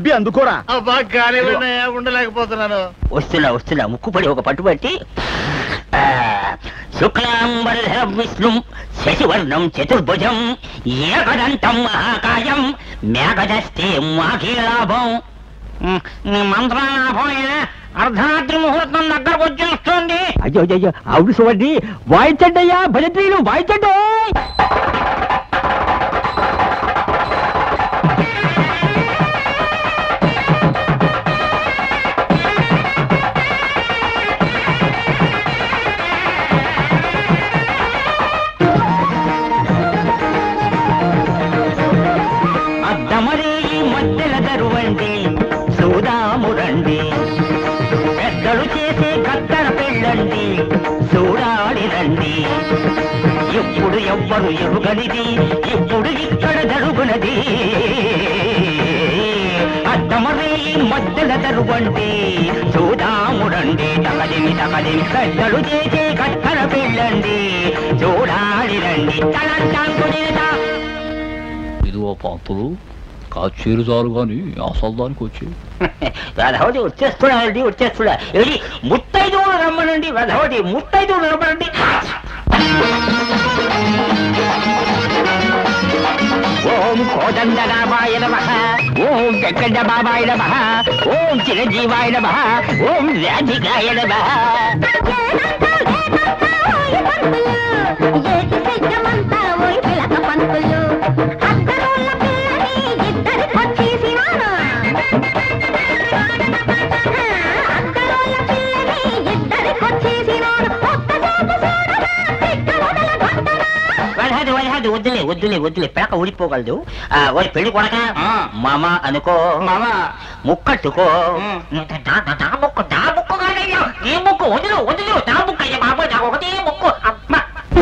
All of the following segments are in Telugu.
బి అందుకోరా అబ్బా గాలి విన్నాయా ఉండలేకపోతున్నాను వస్తున్నా వస్తున్నా ముక్కుపడి ఒక పట్టుబట్టి ఆ, శుక్లాంబరధరం విష్ణుం శశివర్ణం చతుర్భుజం ఏకదంతం మహాకాయం మేఘదస్తే మాకే లాభం ఉమ్, మంత్రం లాభం అర్ధరాత్రి ముహూర్తం దగ్గరకు వచ్చేస్తుంది అయ్యో అయ్యో ఆవిడ సువర్ణి వాయించండి అయ్యా భజత్రీలు వాయించండి అద్దమరే ఈ మధ్యల దరువండి చూదామురండి పెద్దలు చేసే కత్తర పెళ్ళండి చూడాలి రండి ఎప్పుడు ఎవ్వరు ఎరుగనిది ఇప్పుడు ఇక్కడ జరుగునది అద్దమరే ఈ మధ్యల దరువండి చూదామురండి తగదిమి తగదిమి పెద్దలు చేసే కత్తర పెళ్ళండి చూడాలి రండి తలంటాంకునేదా ఇదిగో పంతులు కాచేరు చాలు గాని అసలు దానికి వచ్చి వెధవటి వచ్చేస్తున్నాడండి వచ్చేస్తున్నా ఏడి ముత్తైదువులు రమ్మనండి వెధవటి ముత్తైదువులు రమ్మనండి ఓం కోదండ రామాయ నమ ఓం వెంకట బాబాయ నమ ఓం చిరంజీవాయ నమ ఓం రాధికాయ నమ వదహదు వదహదు వద్దులే వద్దులే వద్దులే పేక ఊడిపోగలదు ఆ, ఓయ్ పెళ్లి కొడక మామ అనుకో మామ ముక్కట్టుకో దా దా- దా ముక్కు దా ముక్కు కాదయ్యా ఈ ముక్కు వదిలు వదిలు దా ముక్కు అయ్యా బాబు దా ఒకటి ముక్కు అమ్మ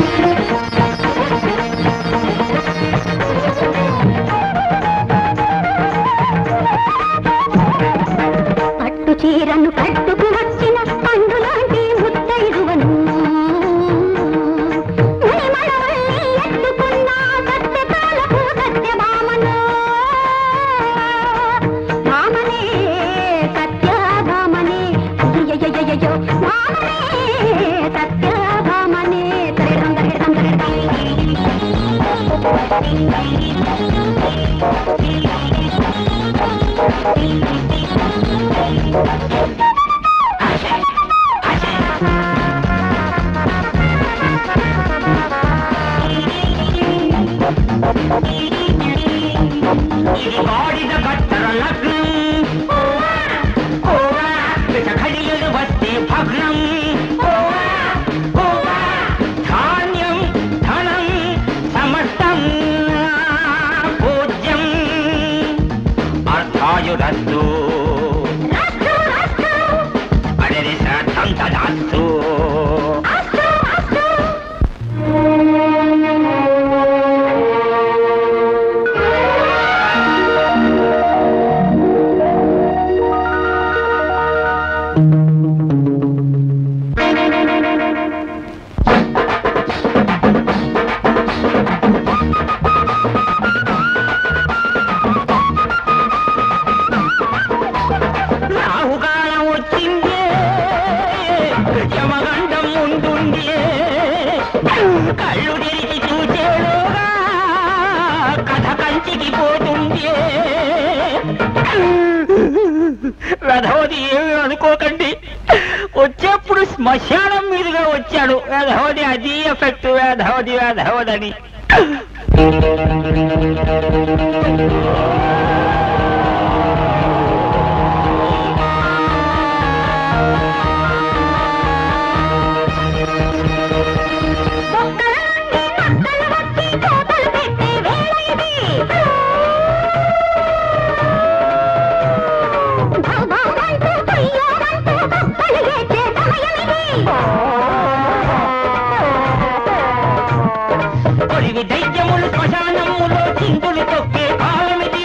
పట్టు చీరను కట్టుకు వచ్చిన పండు లాంటి ముత్తైదువను మునిమడవల్ని ఎత్తుకున్న సత్యకాలపు సత్యభామను భామనే సత్యభామనే అయ్యయ్యయ్యయ్యో భామనే సత్యభామనే తరిడం తరిడం ఇది గాడిద కట్టర లగ్నం ఘడియలు వస్తే భగ్నం ధాన్యం ధనం సమస్తం పూజ్యం అర్థాయురస్తు అడరి శ్రాద్ధం తదాస్తు రాహుకాలం వచ్చిందే యమగండం ముందుండే కళ్ళు తెరిచి చూసేలోగా కథ కంచికి పోతుండే రథవతి ఏమి అనుకోకండి వచ్చేప్పుడు శ్మశానం మీదుగా వచ్చాడు వేధవది అది ఎఫెక్ట్ వేధవది వేధవదని కొరివి దైత్యములు శ్మశానములో చింతులు తొక్కే కాలమిది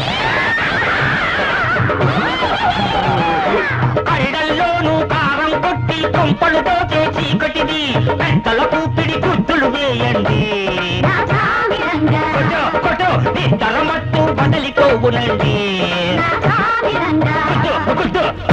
కళ్ళల్లోనూ కారం కొట్టి కుంపలు తోకే చీకటిది పెద్దల కూపిడి గుర్తులు వేయండి కొట్టు కొట్టు నిద్దర మత్తు బదలికో పోవునండి నా కావిరంగా ముక్కుతూ